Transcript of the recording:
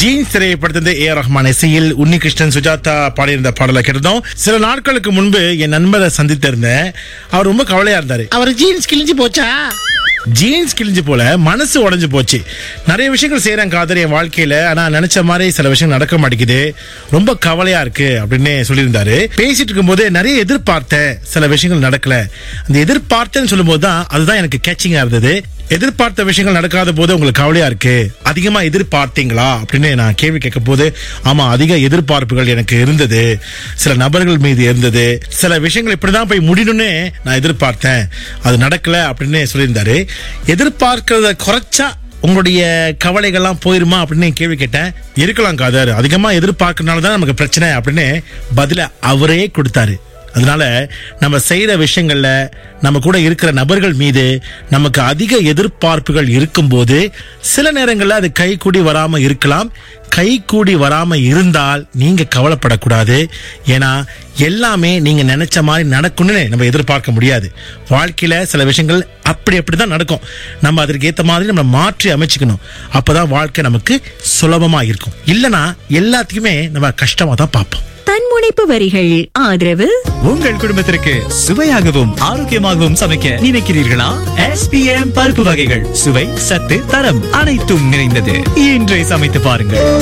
jeans திரைப்படத்திலிருந்து A R Rahman இசையில் உன்னிகிருஷ்ணன் சுஜாதா பாடியிருந்த பாடலை கேட்டதும் சில நாட்களுக்கு முன்பு என் நண்பரை சந்தித்திருந்தேன் அவர் ரொம்ப கவலையா இருந்தாரு அவர் ஜீன்ஸ் கிழிஞ்சு போச்சா ஜீன்ஸ் கிழிஞ்சு போல மனசு உடைஞ்சு போச்சு நிறைய விஷயங்கள் செய்யறேன் காதர் என் வாழ்க்கையில ஆனா நினைச்ச மாதிரி சில விஷயங்கள் நடக்க மாட்டேங்குது ரொம்ப கவலையா இருக்கு அப்படின்னு சொல்லியிருந்தாரு பேசிட்டு இருக்கும்போது நிறைய எதிர்பார்த்தேன் சில விஷயங்கள் நடக்கல அந்த எதிர்பார்த்தேன்னு சொல்லும்போது தான் அதுதான் எனக்கு கேச்சிங்கா இருந்தது எதிர்பார்த்த விஷயங்கள் நடக்காத போது உங்களுக்கு கவலையா இருக்கு அதிகமா எதிர்பார்த்தீங்களா அப்படின்னு நான் கேள்வி கேட்க போது ஆமா அதிக எதிர்பார்ப்புகள் எனக்கு இருந்தது சில நபர்கள் மீது இருந்தது சில விஷயங்கள் இப்படிதான் போய் முடியணும்னு நான் எதிர்பார்த்தேன் அது நடக்கல அப்படின்னு சொல்லியிருந்தாரு எதிர்பார்க்கிறத குறைச்சா உங்களுடைய கவலைகள்லாம் போயிருமா அப்படின்னு கேள்வி கேட்டேன் இருக்கலாம் காதர் அதிகமா எதிர்பார்க்கறதுனால தான் நமக்கு பிரச்சனை அப்படின்னு பதில அவரே கொடுத்தாரு அதனால நம்ம செய்யற விஷயங்கள்ல நம்ம கூட இருக்கிற நபர்கள் மீது நமக்கு அதிக எதிர்பார்ப்புகள் இருக்கும்போது சில நேரங்கள்ல அது கை கூடி வராம இருக்கலாம் கை கூடி வராம இருந்தால் நீங்க கவலைப்படக்கூடாது ஏன்னா எல்லாமே நீங்க நினைச்ச மாதிரி நடக்கும்னு நம்ம எதிர்பார்க்க முடியாது வாழ்க்கையில சில விஷயங்கள் அப்படி அப்படிதான் நடக்கும் நம்ம அதற்கு ஏத்த மாதிரி நம்ம மாற்றி அமைச்சுக்கணும் அப்பதான் வாழ்க்கை நமக்கு சுலபமா இருக்கும் இல்லனா எல்லாத்தையுமே நம்ம கஷ்டமா தான் பார்ப்போம் தன்முனைப்பு வரிகள் ஆதரவு உங்கள் குடும்பத்திற்கு சுவையாகவும் ஆரோக்கியமாகவும் சமைக்க நினைக்கிறீர்களா எஸ்பிஎம் பருப்பு வகைகள் சுவை சத்து தரம் அனைத்தும் நிறைந்தது இன்றை சமைத்து பாருங்கள்